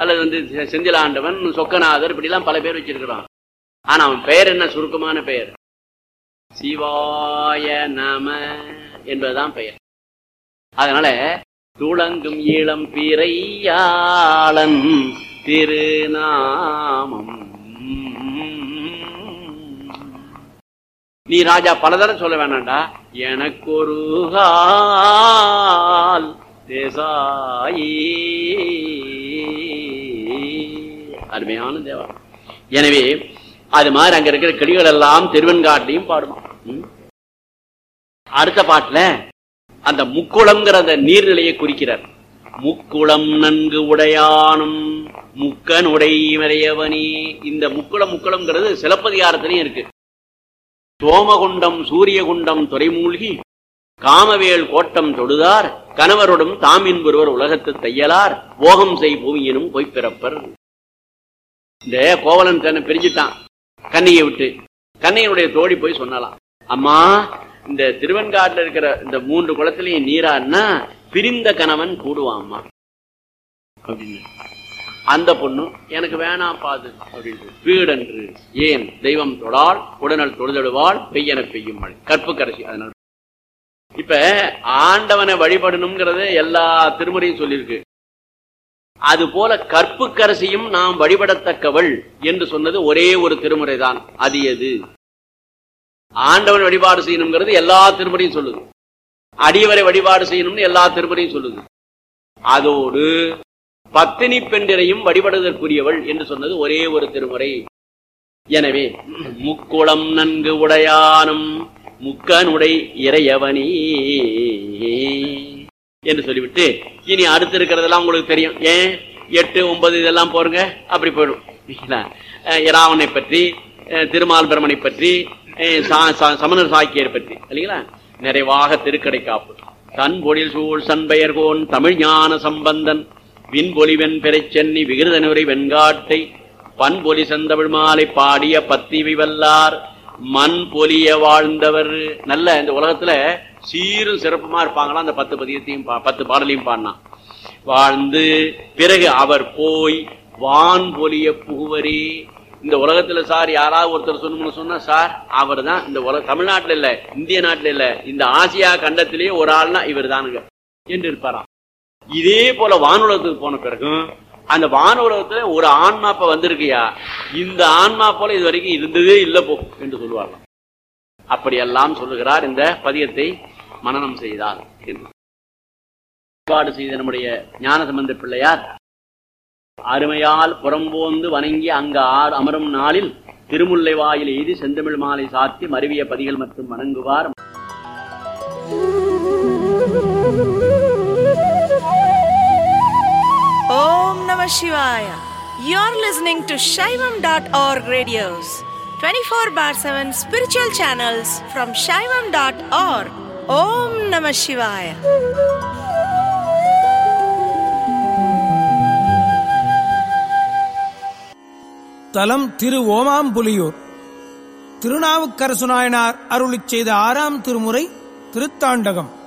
அல்லது வந்து செ- செந்திலாண்டவன் சொக்கநாதர் இப்படிலாம் பல பேர் வச்சிருக்கிறான் ஆனா அவன் பெயர் என்ன சுருக்கமான பெயர் சிவாய நம என்பதுதான் பெயர் அதனால துளங்கும் இளம் பிறையாளன் திருநாமம் நீ ராஜா பலதரம் சொல்ல வேணாம்டா எனக்கு ஒரு கால் தேசாயி அருமையான தேவா எனவே அது மாதிரி அங்க இருக்கிற கிளிகள் எல்லாம் திருவெண்காட்டிலையும் பாடுமா ம்? அடுத்த பாட்டுல அந்த முக்குளம்ங்கிற அந்த நீர்நிலையை குறிக்கிறார் முக்குளம் நன்கு உடையானும் முக்கன் உடைமறையவனே இந்த முக்குளம் முக்குளம்ங்கிறது சிலப்பதிகாரத்திலையும் இருக்கு சோமகுண்டம் சூரியகுண்டம் துறைமூழ்கி காமவேல் கோட்டம் தொடுதார் கணவரோடும் தாமின்பொருவர் உலகத்து தையலார் போகம் செய் பூமியினும் பொய்ப்பிறப்பர் இந்த கோவலன் தன்னை பிரிஞ்சுட்டான் கண்ணியை விட்டு கண்ணையனுடைய தோழி போய் சொன்னலாம் அம்மா இந்த திருவெண்காட்டுல இருக்கிற இந்த மூன்று குளத்திலையும் நீரான்னா பிரிந்த கணவன் கூடுவான் அம்மா அப்படின்னு அந்த பொண்ணு எனக்கு வேணாம் பாது அப்படின்ட்டு வீடன்று ஏன் தெய்வம் தொடால் உடனல் தொழுதழுவாள் பெய்யன பெய்யும் மழை கற்பு கரைசி அதனால இப்ப ஆண்டவனை வழிபடணுங்கிறது எல்லா திருமுறையும் சொல்லியிருக்கு அது போல கற்புக்கரசியும் நாம் வழிபடத்தக்கவள் என்று சொன்னது ஒரே ஒரு திருமுறை தான் அது எது ஆண்டவன் வழிபாடு செய்யணுங்கிறது எல்லா திருமுறையும் சொல்லுது அடியவரை வழிபாடு செய்யணும்னு எல்லா திருமுறையும் சொல்லுது அதோடு பத்தினி பெண்டிரையும் வழிபடுவதற்குரியவள் என்று சொன்னது ஒரே ஒரு திருமுறை எனவே முக்குளம் நன்கு உடையானும் முக்கனுடை இறையவனே என்று சொல்லிவிட்டு இனி அடுத்து இருக்கிறதெல்லாம் உங்களுக்கு தெரியும் ஏன் எட்டு ஒன்பது இதெல்லாம் போருங்க அப்படி போயிடும் இல்லைங்களா? அஹ் இராவணனை பற்றி அஹ் திருமால் பிரமனை பற்றி அஹ் சா- சா- சமணர் சாக்கியர் பற்றி இல்லைங்களா நிறைவாக திருக்கடை காப்பு தன் பொழில் சூழ் சண்பெயர்கோன் தமிழ் ஞான சம்பந்தன் விண்பொலி வெண்பெறை சென்னி விகிருதனுரை வெண்காட்டை பண்பொலி செந்தமிழ் மாலை பாடிய பத்திவி வல்லார் மண் பொலிய வாழ்ந்தவர் நல்ல இந்த உலகத்துல சீரும் சிறப்புமா இருப்பாங்களாம் அந்த பத்து பதியத்தையும் பா- பத்து பாடலையும் பாடினான் வாழ்ந்து பிறகு அவர் போய் வான் பொலிய புகுவரே இந்த உலகத்துல சார் யாராவது ஒருத்தர் சொல்லணும்னு சொன்னா சார் அவர் தான் இந்த உலக தமிழ்நாட்டுல இல்ல இந்திய நாட்டுல இல்ல இந்த ஆசியா கண்டத்திலேயே ஒரு ஆள்னா இவர் தானுங்க என்று இருப்பாராம் இதே போல வானுலகத்துக்கு போன பிறகும் அந்த வானுலகத்துல ஒரு ஆன்மா இப்ப வந்திருக்கியா இந்த ஆன்மா போல இது வரைக்கும் இருந்ததே இல்ல போ என்று சொல்லுவார்கள் அப்படியெல்லாம் சொல்லுகிறார் இந்த பதியத்தை மனனம் செய்தார் என்று ஏற்பாடு செய்த நம்முடைய ஞானசம்பந்த பிள்ளையார் அருமையால் புறம்போந்து வணங்கி அங்கு ஆர் அமரும் நாளில் திருமுல்லை வாயில் எய்தி செந்தமிழ் மாலை சாத்தி மருவிய பதிகள் மற்றும் வணங்குவார் Om Namah Shivaya. You're listening to Shaivam.org radios, 24 bar 7 spiritual channels from Shaivam.org. Om Namah Shivaya. தலம் திரு ஓமாம்புலியூர் திருநாவுக்கரசு நாயனார் அருளிச் செய்த ஆறாம் திருமுறை திருத்தாண்டகம்